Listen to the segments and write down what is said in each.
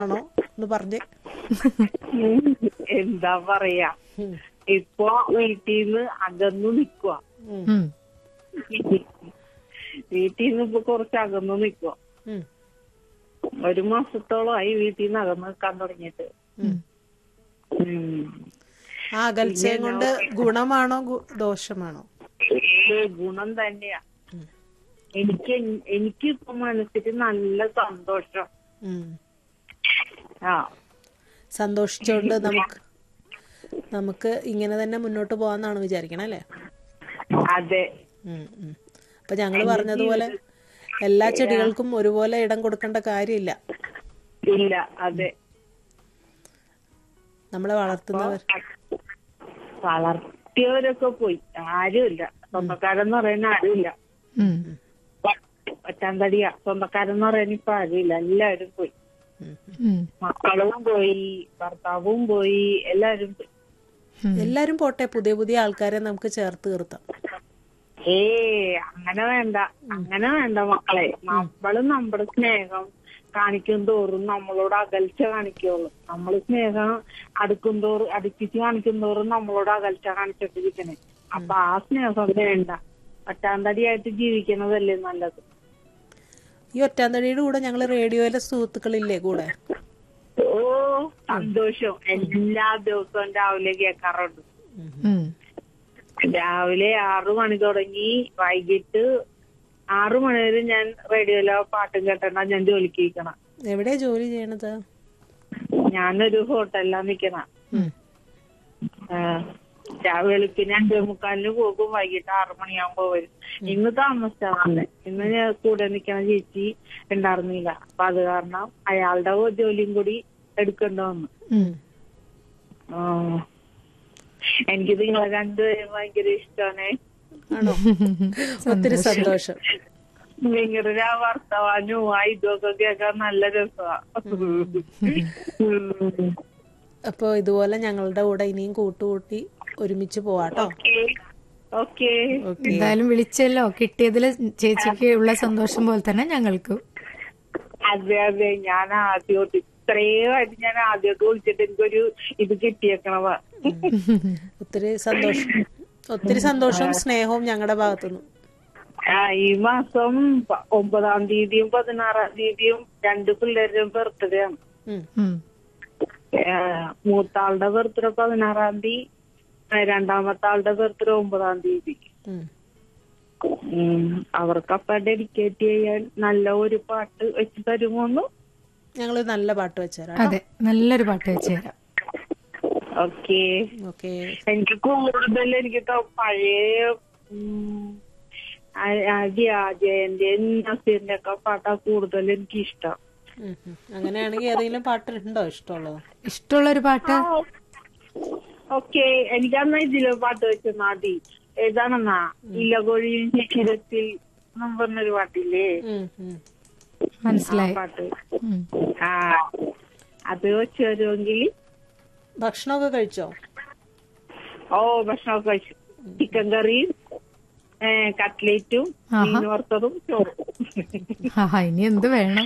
ആണോ എന്ന് പറഞ്ഞ് ഉം. എന്താ പറയാ ഇപ്പൊ വീട്ടിന്ന് അകന്നു നിക്കുവാ ഉം. വീട്ടിൽ നിന്ന് ഇപ്പൊ കുറച്ച് അകന്നു നിക്കുവാ ഉം. ഒരു മാസത്തോളമായി വീട്ടിൽ നിന്ന് അകന്നു നിൽക്കാൻ തുടങ്ങിയിട്ട് ഉം. ഉം. ആ അകൽച്ചയും കൊണ്ട് ഗുണമാണോ ഗു- ദോഷമാണോ ഏ ഗുണം തന്നെയാ എനിക്ക് എൻ- എനിക്ക് ഇപ്പൊ മനസ്സിൽ നല്ല സന്തോഷം ഉം. ആ സന്തോഷിച്ചുകൊണ്ട് നമുക്ക് നമുക്ക് ഇങ്ങനെ തന്നെ മുന്നോട്ട് പോകാന്നാണ് വിചാരിക്കണേ അല്ലേ അതെ ഉം, ഉം. അപ്പൊ ഞങ്ങള് പറഞ്ഞതുപോലെ എല്ലാ ചെടികൾക്കും ഒരുപോലെ ഇടം കൊടുക്കേണ്ട കാര്യമില്ല ഇല്ല അതെ നമ്മളെ വളർത്തുന്നവർ വളർത്തിയവരൊക്കെ പോയി ആരുമില്ല സ്വന്തക്കാരെന്ന് പറയുന്ന ആരുമില്ല ഉം. ഒറ്റാന്തടിയാ സ്വന്തക്കാരെന്ന് പറയാൻ ഇപ്പൊ ആരുമില്ല എല്ലാവരും പോയി ഉം. ഉം. മക്കളും പോയി ഭർത്താവും പോയി എല്ലാരും പോയി എല്ലാരും പോട്ടെ പുതിയ പുതിയ ആൾക്കാരെ നമുക്ക് ചേർത്ത് നിർത്താം ഏ അങ്ങനെ വേണ്ട അങ്ങനെ വേണ്ട മക്കളെ നമ്മള് നമ്മുടെ സ്നേഹം കാണിക്കും തോറും നമ്മളോട് അകൽച്ച കാണിക്കുള്ളൂ നമ്മള് സ്നേഹം അടുക്കും തോറും അടുപ്പിച്ച് കാണിക്കും തോറും നമ്മളോട് അകൽച്ച കാണിച്ചോണ്ടിരിക്കണേ അപ്പൊ ആ സ്നേഹം വേണ്ട ഒറ്റാന്തടിയായിട്ട് ജീവിക്കണതല്ലേ നല്ലത് ഈ ഒറ്റാന്തടിയുടെ കൂടെ ഞങ്ങൾ റേഡിയോയിലെ സുഹൃത്തുക്കളില്ലേ കൂടെ ഓ സന്തോഷം എല്ലാ ദിവസവും രാവിലെ കേൾക്കാറുണ്ട് ഉം. രാവിലെ ആറു മണി തുടങ്ങി വൈകിട്ട് ആറു മണി വരെ ഞാൻ റേഡിയോയിലെ പാട്ടും കേട്ടണ്ട ഞാൻ ജോലിക്ക് ഇരിക്കണം എവിടെയാ ജോലി ചെയ്യണത് ഞാനൊരു ഹോട്ടലിലാണ് നിക്കണ ഉം. രാവിലെ വെളുപ്പിന് അഞ്ചേ മുക്കാലിന് പോകും വൈകിട്ട് ആറു മണിയാകുമ്പോ വരും ഇന്ന് താമസിച്ചാണ് ഇന്ന് ഞാൻ കൂടെ നിക്കണ ചേച്ചി ഉണ്ടായിരുന്നില്ല അപ്പൊ അത് കാരണം അയാളുടെ ജോലിയും കൂടി എടുക്കേണ്ട വന്നു ഉം. ആ. എനിക്ക് നിങ്ങളെ രണ്ടുപേരും ഭയങ്കര ഇഷ്ടമാണ് ആണോ ഒത്തിരി സന്തോഷം നിങ്ങളുടെ ആ വർത്തമാനവും ആ ഇതൊക്കെ കേൾക്കാൻ നല്ല രസമാണ് അപ്പൊ ഇതുപോലെ ഞങ്ങളുടെ കൂടെ ഇനിയും കൂട്ടുകൂട്ടി ഒരുമിച്ച് പോവാട്ടോ ഓക്കെ ഓക്കെ എന്തായാലും വിളിച്ചല്ലോ കിട്ടിയതിൽ ചേച്ചിക്ക് ഉള്ള സന്തോഷം പോലെ തന്നെ ഞങ്ങൾക്കും അതെ അതെ ഞാൻ ആദ്യമായിട്ട് ഇത്രയുമായിട്ട് ഞാൻ ആദ്യമൊക്കെ വിളിച്ചിട്ട് എനിക്കൊരു ഇത് കിട്ടിയേക്കണതാ ഒത്തിരി സന്തോഷം ഒത്തിരി സന്തോഷവും സ്നേഹവും ഞങ്ങളുടെ ഭാഗത്തുനിന്ന് ആ ഈ മാസം പ- ഒമ്പതാം തീയതിയും പതിനാറാം തീയതിയും രണ്ട് പിള്ളേരുടെയും ബർത്ത്ഡേ ആണ് ഉം. ഉം. ആ, മൂത്താളുടെ ബർത്ത്ഡേ പതിനാറാം തീയതി ആ, രണ്ടാമത്തെ ആളുടെ ബർത്ത്ഡേ ഒമ്പതാം തീയതി ഉം. ഉം, അവർക്കപ്പ ഡെഡിക്കേറ്റ് ചെയ്യാൻ നല്ല ഒരു പാട്ട് വെച്ച് തരുമോന്നു ഞങ്ങൾ നല്ല പാട്ട് വെച്ചുതരാം അതെ നല്ലൊരു പാട്ട് വെച്ച് തരാം ഓക്കെ ഓക്കെ എനിക്ക് കൂടുതൽ എനിക്ക് ത- പഴയ ഉം, ആ- ആ ജയന്റെ നസീറിന്റെ ഒക്കെ പാട്ടാ കൂടുതൽ എനിക്ക് ഇഷ്ടം അങ്ങനെയാണെങ്കിൽ ഏതെങ്കിലും പാട്ടുണ്ടോ ഇഷ്ടമുള്ളത് ഇഷ്ടമുള്ളൊരു പാട്ട് ഓക്കെ എനിക്ക് അന്ന് ഇതില് പാട്ട് വെച്ച മതി ഏതാണെന്നാ ഇലകൊഴിയും ശിശിരത്തിൽ എന്നും പറഞ്ഞൊരു പാട്ടില്ലേ ഉം, ഉം. ആ മനസ്സിലായി പാട്ട് ഉം. ആ അത് വെച്ച് തരുമെങ്കിൽ ഭക്ഷണമൊക്കെ കഴിച്ചോ ഓ ഭക്ഷണമൊക്കെ കഴിച്ചു ചിക്കൻ കറിയും ഏ, കട്ട്ലേറ്റും മീൻ വറുത്തതും ചോറും ആഹാ ഇനി എന്ത് വേണം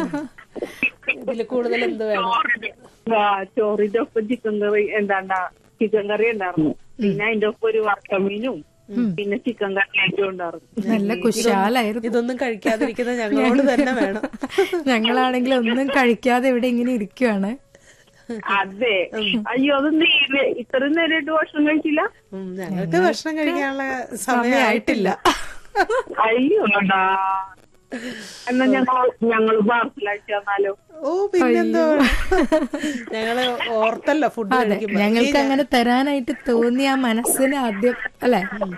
ഇതിൽ കൂടുതൽ എന്ത് വേണം ആ ചോറിന്റെ ഒപ്പം ചിക്കൻ കറി എന്താണ്ടാ ചിക്കൻ കറി ഉണ്ടായിരുന്നു പിന്നെ അതിന്റെ ഒപ്പം ഒരു വറുത്തമീനും പിന്നെ ചിക്കൻ കട്ട്ലേറ്റും ഉണ്ടായിരുന്നു നല്ല കുശാലായിരുന്നു ഇതൊന്നും കഴിക്കാതിരിക്കുന്നത് ഞങ്ങളോട് തന്നെ വേണം ഞങ്ങളാണെങ്കിൽ ഒന്നും കഴിക്കാതെ ഇവിടെ ഇങ്ങനെ ഇരിക്കുവാണ് അതെ അയ്യോ അത് നേരെ ഇത്രയും നേരമായിട്ട് ഭക്ഷണം കഴിച്ചില്ല ഉം, ഞങ്ങൾക്ക് ഭക്ഷണം കഴിക്കാനുള്ള സമയമായിട്ടില്ല അയ്യോ എടാ. എന്നാ ഞങ്ങൾ ഞങ്ങൾ പാർസലാക്കി തന്നാലോ ഓ പിന്നെന്തോ ഞങ്ങള് ഓർത്തല്ലോ ഫുഡ് അതെ കഴിക്കുമ്പോ ഞങ്ങൾക്ക് അങ്ങനെ തരാനായിട്ട് തോന്നി ആ മനസ്സിന് ആദ്യം അല്ലെ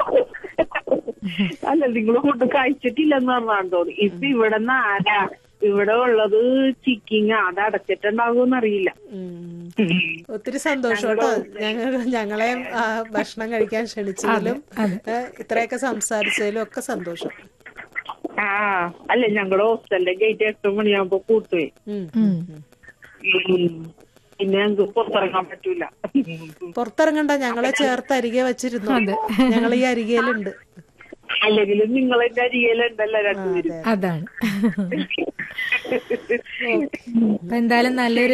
അല്ല നിങ്ങൾ ഫുഡ് കഴിച്ചിട്ടില്ലെന്ന് പറഞ്ഞാണ് തോന്നി ഇത് ഇവിടെ നിന്ന് ആരാ ഇവിടെ ഉള്ളത് ചിക്കിങ് അത് അടച്ചിട്ടുണ്ടാകുമെന്ന് അറിയില്ല ഉം. ഒത്തിരി സന്തോഷം കേട്ടോ ഞങ്ങൾ ഞങ്ങളെ ആ, ഭക്ഷണം കഴിക്കാൻ ക്ഷണിച്ചതിലും ഏ, ഇത്രയൊക്കെ സംസാരിച്ചതിലും ഒക്കെ സന്തോഷം ആ അല്ല ഞങ്ങളുടെ ഹോസ്റ്റലിന്റെ ഗേറ്റ് എട്ട് മണിയാകുമ്പോ പൂട്ടുപോയി ഉം. ഉം. ഉം. പിന്നെ ഞങ്ങൾക്ക് പുറത്തിറങ്ങാൻ പറ്റൂല പുറത്തിറങ്ങണ്ട ഞങ്ങളെ ചേർത്ത് അരികെ വെച്ചിരുന്നു ഞങ്ങൾ ഈ അരികയിലുണ്ട് അല്ലെങ്കിലും നിങ്ങൾ എന്റെ അരികയിലുണ്ടല്ലോ രണ്ടുപേരും അതാണ് അപ്പൊ എന്തായാലും നല്ലൊരു